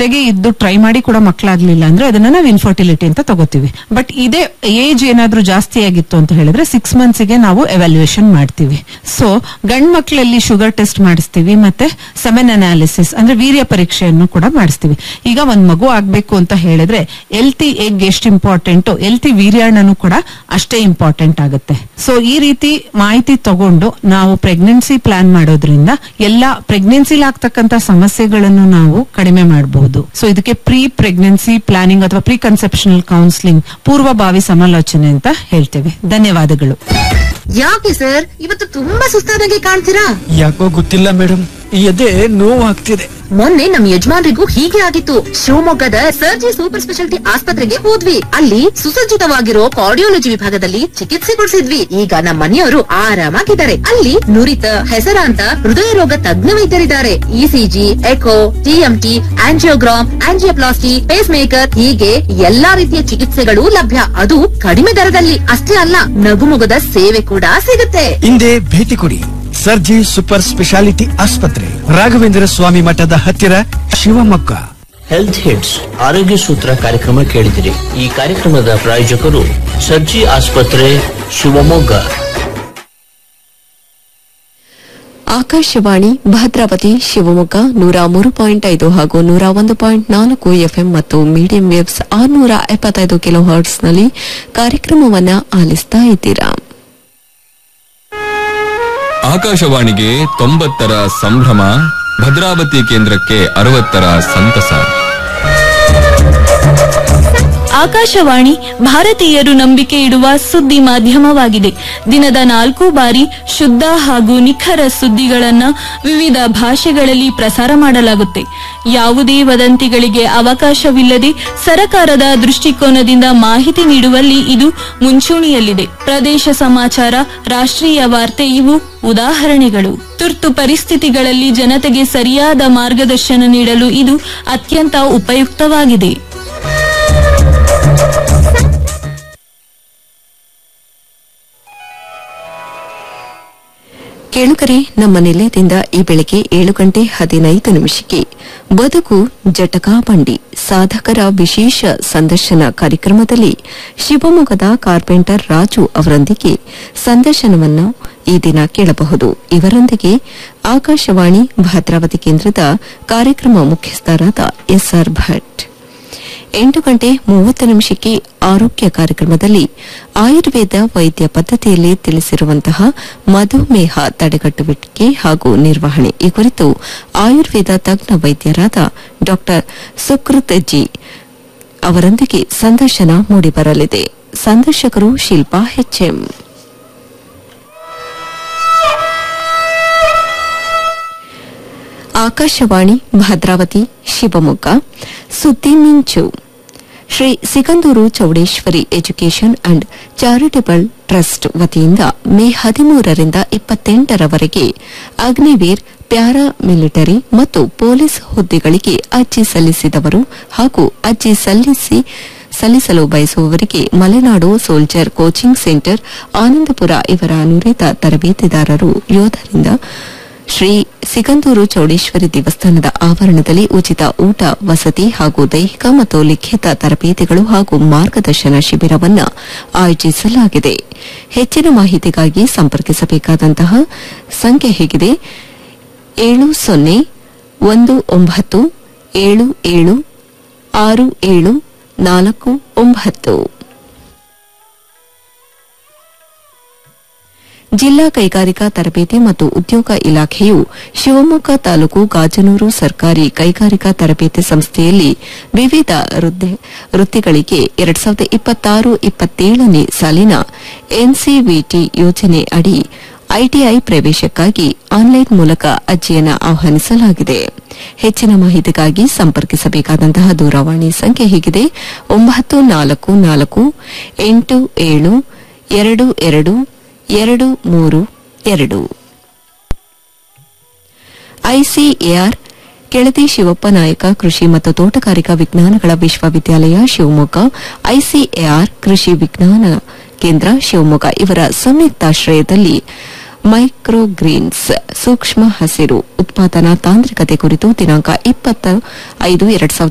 ಜೊತೆಗೆ ಇದ್ದು ಟ್ರೈ ಮಾಡಿ ಕೂಡ ಮಕ್ಕಳಾಗ್ಲಿಲ್ಲ ಅಂದ್ರೆ ಅದನ್ನ ನಾವು ಇನ್ಫರ್ಟಿಲಿಟಿ ಅಂತ ತಗೋತೀವಿ ಬಟ್ ಇದೇ ಏಜ್ ಏನಾದ್ರೂ ಜಾಸ್ತಿ ಆಗಿತ್ತು ಅಂತ ಹೇಳಿದ್ರೆ ಸಿಕ್ಸ್ ಮಂತ್ಸ್ ಗೆ ನಾವು ಎವ್ಯಾಲ್ಯೂಯೇಷನ್ ಮಾಡ್ತೀವಿ ಸೊ ಗಂಡ್ ಮಕ್ಕಳಲ್ಲಿ ಶುಗರ್ ಟೆಸ್ಟ್ ಮಾಡಿಸ್ತೀವಿ ಮತ್ತೆ ಸೆಮೆನ್ ಅನಾಲಿಸಿಸ್ ಅಂದ್ರೆ ವೀರ್ಯ ಪರೀಕ್ಷೆಯನ್ನು ಕೂಡ ಮಾಡಿಸ್ತೀವಿ ಈಗ ಒಂದ್ ಮಗು ಆಗ್ಬೇಕು ಅಂತ ಹೇಳಿದ್ರೆ ಎಲ್ತಿ ಎಗ್ ಎಷ್ಟು ಇಂಪಾರ್ಟೆಂಟ್ ಎಲ್ತಿ ವೀರ್ಯಾಣನು ಕೂಡ ಅಷ್ಟೇ ಇಂಪಾರ್ಟೆಂಟ್ ಆಗುತ್ತೆ ಸೊ ಈ ರೀತಿ ಮಾಹಿತಿ ತಗೊಂಡು ನಾವು ಪ್ರೆಗ್ನೆನ್ಸಿ ಪ್ಲಾನ್ ಮಾಡೋದ್ರಿಂದ ಎಲ್ಲ ಪ್ರೆಗ್ನೆನ್ಸಿಲಿ ಆಗ್ತಕ್ಕಂತ ಸಮಸ್ಯೆಗಳನ್ನು ನಾವು ಕಡಿಮೆ ಮಾಡಬಹುದು ಸೊ ಇದಕ್ಕೆ ಪ್ರೀ ಪ್ರೆಗ್ನೆನ್ಸಿ ಪ್ಲಾನಿಂಗ್ ಅಥವಾ ಪ್ರೀ ಕನ್ಸೆಪ್ಷನಲ್ ಕೌನ್ಸಿಲಿಂಗ್ ಪೂರ್ವಭಾವಿ ಸಮಾಲೋಚನೆ ಅಂತ ಹೇಳ್ತೇವೆ ಧನ್ಯವಾದಗಳು ಯಾಕೆ ಸರ್ ಇವತ್ತು ತುಂಬಾ ಸುಸ್ತಾದಂಗೆ ಕಾಣ್ತೀರಾ ಯಾಕೋ ಗೊತ್ತಿಲ್ಲ ಮೇಡಮ್ ಎದೆ ನೋವು ಆಗ್ತಿದೆ ಮೊನ್ನೆ ನಮ್ ಯಜಮಾನ್ರಿಗೂ ಹೀಗೆ ಆಗಿತ್ತು ಶಿವಮೊಗ್ಗದ ಸರ್ಜಿ ಸೂಪರ್ ಸ್ಪೆಷಾಲಿಟಿ ಆಸ್ಪತ್ರೆಗೆ ಹೋದ್ವಿ ಅಲ್ಲಿ ಸುಸಜ್ಜಿತವಾಗಿರೋ ಕಾರ್ಡಿಯೋಲಜಿ ವಿಭಾಗದಲ್ಲಿ ಚಿಕಿತ್ಸೆ ಕೊಡಿಸಿದ್ವಿ ಈಗ ನಮ್ಮ ಮನೆಯವರು ಆರಾಮಾಗಿದ್ದಾರೆ ಅಲ್ಲಿ ನುರಿತ ಹೆಸರಾಂತ ಹೃದಯ ರೋಗ ತಜ್ಞ ವೈದ್ಯರಿದ್ದಾರೆ ECG echo TMT angiogram angioplasty pacemaker ಹೀಗೆ ಎಲ್ಲಾ ರೀತಿಯ ಚಿಕಿತ್ಸೆಗಳು ಲಭ್ಯ ಅದು ಕಡಿಮೆ ದರದಲ್ಲಿ ಅಷ್ಟೇ ಅಲ್ಲ ನಗುಮೊಗದ ಸೇವೆ ಕೂಡ ಸಿಗುತ್ತೆ ಹಿಂದೆ ಭೇಟಿ ಕೊಡಿ ಸರ್ಜಿ ಸೂಪರ್ ಸ್ಪೆಷಾಲಿಟಿ ಆಸ್ಪತ್ರೆ ರಾಘವೇಂದ್ರ ಸ್ವಾಮಿ ಮಠದ ಹತ್ತಿರ ಶಿವಮೊಗ್ಗ ಹೆಲ್ತ್ ಹಿಟ್ಸ್ ಆರೋಗ್ಯ ಸೂತ್ರ ಕಾರ್ಯಕ್ರಮ ಕೇಳಿದಿರಿ ಈ ಕಾರ್ಯಕ್ರಮದ ಪ್ರಾಯೋಜಕರು ಸರ್ಜಿ ಆಸ್ಪತ್ರೆ ಶಿವಮೊಗ್ಗ ಆಕಾಶವಾಣಿ ಭದ್ರಾವತಿ ಶಿವಮೊಗ್ಗ ನೂರ ಮೂರು ಪಾಯಿಂಟ್ ಐದು ಹಾಗೂ ನೂರ ಒಂದು ಪಾಯಿಂಟ್ ನಾಲ್ಕು ಎಫ್ಎಂ ಮತ್ತು ಮೀಡಿಯಂ ವೇವ್ಸ್ ಆರುನೂರ ಎಪ್ಪತ್ತೈದು ಕಿಲೋ ಹರ್ಟ್ಸ್ನಲ್ಲಿ ಕಾರ್ಯಕ್ರಮವನ್ನ ಆಲಿಸ್ತಾ ಇದ್ದೀರಾ ಆಕಾಶವಾಣಿಗೆ ತೊಂಬತ್ತರ ಸಂಭ್ರಮ ಭದ್ರಾವತಿ ಕೇಂದ್ರಕ್ಕೆ ಅರವತ್ತರ ಸಂತಸ ಆಕಾಶವಾಣಿ ಭಾರತೀಯರು ನಂಬಿಕೆ ಇಡುವ ಸುದ್ದಿ ಮಾಧ್ಯಮವಾಗಿದೆ ದಿನದ ನಾಲ್ಕು ಬಾರಿ ಶುದ್ಧ ಹಾಗೂ ನಿಖರ ಸುದ್ದಿಗಳನ್ನ ವಿವಿಧ ಭಾಷೆಗಳಲ್ಲಿ ಪ್ರಸಾರ ಮಾಡಲಾಗುತ್ತೆ ಯಾವುದೇ ವದಂತಿಗಳಿಗೆ ಅವಕಾಶವಿಲ್ಲದೆ ಸರಕಾರದ ದೃಷ್ಟಿಕೋನದಿಂದ ಮಾಹಿತಿ ನೀಡುವಲ್ಲಿ ಇದು ಮುಂಚೂಣಿಯಲ್ಲಿದೆ ಪ್ರದೇಶ ಸಮಾಚಾರ ರಾಷ್ಟ್ರೀಯ ವಾರ್ತೆ ಇವು ಉದಾಹರಣೆಗಳು ತುರ್ತು ಪರಿಸ್ಥಿತಿಗಳಲ್ಲಿ ಜನತೆಗೆ ಸರಿಯಾದ ಮಾರ್ಗದರ್ಶನ ನೀಡಲು ಇದು ಅತ್ಯಂತ ಉಪಯುಕ್ತವಾಗಿದೆ ಕೇಳುಗರೆ ನಮ್ಮ ನಿಲಯದಿಂದ ಈ ಬೆಳಗ್ಗೆ ಏಳು ಗಂಟೆ ಹದಿನೈದು ನಿಮಿಷಕ್ಕೆ ಬದುಕು ಜಟಕಾ ಬಂಡಿ ಸಾಧಕರ ವಿಶೇಷ ಸಂದರ್ಶನ ಕಾರ್ಯಕ್ರಮದಲ್ಲಿ ಶಿವಮೊಗ್ಗದ ಕಾರ್ಪೆಂಟರ್ ರಾಜು ಅವರೊಂದಿಗೆ ಸಂದರ್ಶನವನ್ನು ಈ ದಿನ ಕೇಳಬಹುದು ಇವರೊಂದಿಗೆ ಆಕಾಶವಾಣಿ ಭದ್ರಾವತಿ ಕೇಂದ್ರದ ಕಾರ್ಯಕ್ರಮ ಮುಖ್ಯಸ್ಥರಾದ ಎಸ್ಆರ್ ಭಟ್ ಎಂಟು ಗಂಟೆ ಮೂವತ್ತು ನಿಮಿಷಕ್ಕೆ ಆರೋಗ್ಯ ಕಾರ್ಯಕ್ರಮದಲ್ಲಿ ಆಯುರ್ವೇದ ವೈದ್ಯ ಪದ್ಧತಿಯಲ್ಲಿ ತಿಳಿಸಿರುವಂತಹ ಮಧುಮೇಹ ತಡೆಗಟ್ಟುವಿಕೆ ಹಾಗೂ ನಿರ್ವಹಣೆ ಈ ಕುರಿತು ಆಯುರ್ವೇದ ತಜ್ಞ ವೈದ್ಯರಾದ ಡಾ ಸುಕೃತ್ ಜಿ ಅವರೊಂದಿಗೆ ಸಂದರ್ಶನ ಮೂಡಿಬರಲಿದೆ ಸಂದರ್ಶಕರು ಶಿಲ್ಪಾ ಎಚ್ಎಂ ಆಕಾಶವಾಣಿ ಭದ್ರಾವತಿ ಶಿವಮೊಗ್ಗ ಸುದ್ದಿ ಮಿಂಚು Shri Sigandur Chowdeshwari education and charitable trust ವತಿಯಿಂದ ಮೇ ಹದಿಮೂರರಿಂದ ಇಪ್ಪತ್ತೆಂಟರವರೆಗೆ ಅಗ್ನಿವೀರ್ ಪ್ಯಾರಾ ಮಿಲಿಟರಿ ಮತ್ತು ಪೊಲೀಸ್ ಹುದ್ದೆಗಳಿಗೆ ಅರ್ಜಿ ಸಲ್ಲಿಸಿದವರು ಹಾಗೂ ಅರ್ಜಿ ಸಲ್ಲಿಸಿ ಸಲ್ಲಿಸಲು ಬಯಸುವವರಿಗೆ Malenadu soldier coaching centre Anandapura ಇವರ ನುರಿತ ತರಬೇತಿದಾರರು ಯೋಧರಿಂದ ಶ್ರೀ ಸಿಗಂದೂರು ಚೌಡೇಶ್ವರಿ ದೇವಸ್ಥಾನದ ಆವರಣದಲ್ಲಿ ಉಚಿತ ಊಟ ವಸತಿ ಹಾಗೂ ದೈಹಿಕ ಮತ್ತು ಲಿಖಿತ ತರಬೇತಿಗಳು ಹಾಗೂ ಮಾರ್ಗದರ್ಶನ ಶಿಬಿರವನ್ನು ಆಯೋಜಿಸಲಾಗಿದೆ ಹೆಚ್ಚಿನ ಮಾಹಿತಿಗಾಗಿ ಸಂಪರ್ಕಿಸಬೇಕಾದಂತಹ ಸಂಖ್ಯೆ ಹೇಗಿದೆ ಏಳು ಸೊನ್ನೆ ಒಂದು ಒಂಬತ್ತು ಏಳು ಏಳು ಆರು ಏಳು ನಾಲ್ಕು ಒಂಬತ್ತು ಜಿಲ್ಲಾ ಕೈಗಾರಿಕಾ ತರಬೇತಿ ಮತ್ತು ಉದ್ಯೋಗ ಇಲಾಖೆಯು ಶಿವಮೊಗ್ಗ ತಾಲೂಕು ಗಾಜನೂರು ಸರ್ಕಾರಿ ಕೈಗಾರಿಕಾ ತರಬೇತಿ ಸಂಸ್ಥೆಯಲ್ಲಿ ವಿವಿಧ ವೃದ್ಧಿ- ವೃತ್ತಿಗಳಿಗೆ ಎರಡ್ ಸಾವಿರದ ಇಪ್ಪತ್ತಾರು ಇಪ್ಪತ್ತೇಳನೇ ಸಾಲಿನ ಎನ್ಸಿವಿಟಿ ಯೋಜನೆ ಅಡಿ ಐಟಿಐ ಪ್ರವೇಶಕ್ಕಾಗಿ ಆನ್ಲೈನ್ ಮೂಲಕ ಅರ್ಜಿಯನ್ನು ಆಹ್ವಾನಿಸಲಾಗಿದೆ ಹೆಚ್ಚಿನ ಮಾಹಿತಿಗಾಗಿ ಸಂಪರ್ಕಿಸಬೇಕಾದಂತಹ ದೂರವಾಣಿ ಸಂಖ್ಯೆ ಹೀಗಿದೆ ಒಂಬತ್ತು ನಾಲ್ಕು ನಾಲ್ಕು ಎಂಟು ಏಳು ಎರಡು ಎರಡು ಎರಡು ಮೂರು ಎರಡು ಐಸಿಎಆರ್ ಕೆಳದಿ ಶಿವಪ್ಪ ನಾಯಕ ಕೃಷಿ ಮತ್ತು ತೋಟಗಾರಿಕಾ ವಿಜ್ಞಾನಗಳ ವಿಶ್ವವಿದ್ಯಾಲಯ ಶಿವಮೊಗ್ಗ ಐಸಿಎಆರ್ ಕೃಷಿ ವಿಜ್ಞಾನ ಕೇಂದ್ರ ಶಿವಮೊಗ್ಗ ಇವರ ಸಂಯುಕ್ತಾಶ್ರಯದಲ್ಲಿ ಮೈಕ್ರೋಗ್ರೀನ್ಸ್ ಸೂಕ್ಷ್ಮ ಹಸಿರು ಉತ್ಪಾದನಾ ತಾಂತ್ರಿಕತೆ ಕುರಿತು ದಿನಾಂಕ ಇಪ್ಪತ್ತ ಐದು ಎರಡ್ ಸಾವಿರದ